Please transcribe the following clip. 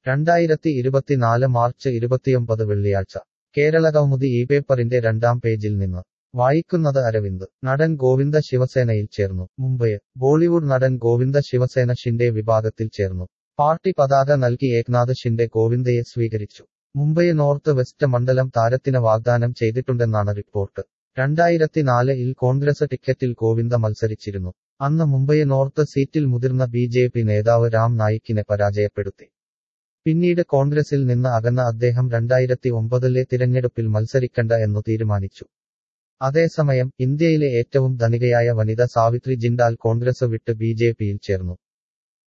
രണ്ടായിരത്തി ഇരുപത്തിനാല് മാർച്ച് ഇരുപത്തിയൊമ്പത് വെള്ളിയാഴ്ച കേരളകൗമുദി ഈ പേപ്പറിന്റെ രണ്ടാം പേജിൽ നിന്ന് വായിക്കുന്നത് അരവിന്ദ് നടൻ ഗോവിന്ദ ശിവസേനയിൽ ചേർന്നു മുംബൈ ബോളിവുഡ് നടൻ ഗോവിന്ദ ശിവസേന ഷിൻഡെ വിഭാഗത്തിൽ ചേർന്നു പാർട്ടി പതാക നൽകി ഏക്നാഥ് ഷിൻഡെ ഗോവിന്ദയെ സ്വീകരിച്ചു മുംബൈ നോർത്ത് വെസ്റ്റ് മണ്ഡലം താരത്തിന് വാഗ്ദാനം ചെയ്തിട്ടുണ്ടെന്നാണ് റിപ്പോർട്ട് രണ്ടായിരത്തിനാല് ഇൽ കോൺഗ്രസ് ടിക്കറ്റിൽ ഗോവിന്ദ മത്സരിച്ചിരുന്നു അന്ന് മുംബൈ നോർത്ത് സീറ്റിൽ മുതിർന്ന ബി ജെ പി നേതാവ് രാം നായിക്കിനെ പരാജയപ്പെടുത്തി പിന്നീട് കോൺഗ്രസിൽ നിന്ന് അകന്ന അദ്ദേഹം രണ്ടായിരത്തി ഒമ്പതിലെ തിരഞ്ഞെടുപ്പിൽ മത്സരിക്കണ്ട എന്നു തീരുമാനിച്ചു അതേസമയം ഇന്ത്യയിലെ ഏറ്റവും ധനികയായ വനിത സാവിത്രി ജിൻഡാൽ കോൺഗ്രസ് വിട്ട് ബി ജെ പിയിൽ ചേർന്നു